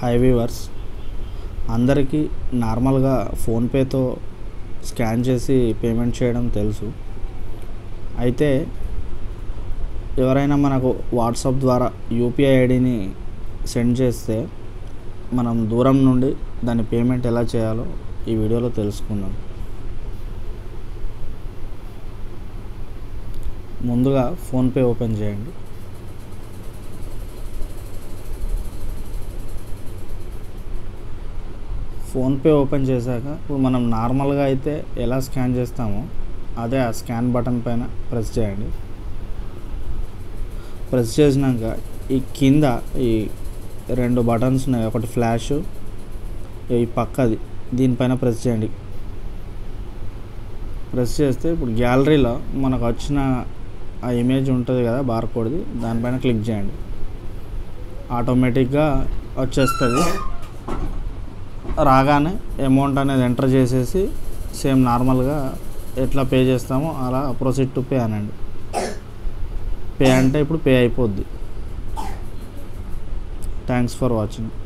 high weavers అందరికీ నార్మల్గా ఫోన్పేతో scan చేసి పేమెంట్ చేయడం తెలుసు అయితే ఎవరైనా మనకు వాట్సాప్ ద్వారా యూపీఐ ఐడిని సెండ్ చేస్తే మనం దూరం నుండి దాని పేమెంట్ ఎలా చేయాలో ఈ వీడియోలో తెలుసుకుందాం ముందుగా ఫోన్పే ఓపెన్ చేయండి ఫోన్పే ఓపెన్ చేశాక ఇప్పుడు మనం నార్మల్గా అయితే ఎలా స్కాన్ చేస్తామో అదే ఆ స్కాన్ బటన్ పైన ప్రెస్ చేయండి ప్రెస్ చేసినాక ఈ కింద ఈ రెండు బటన్స్ ఉన్నాయి ఒకటి ఫ్లాష్ ఈ పక్కది దీనిపైన ప్రెస్ చేయండి ప్రెస్ చేస్తే ఇప్పుడు గ్యాలరీలో మనకు వచ్చిన ఆ ఇమేజ్ ఉంటుంది కదా బార్కోడ్ది దానిపైన క్లిక్ చేయండి ఆటోమేటిక్గా వచ్చేస్తుంది రాగానే అమౌంట్ అనేది ఎంటర్ చేసేసి సేమ్ నార్మల్గా ఎట్లా పే చేస్తామో అలా ప్రొసీడ్ టు పే అనండి పే అంటే ఇప్పుడు పే అయిపోద్ది థ్యాంక్స్ ఫర్ వాచింగ్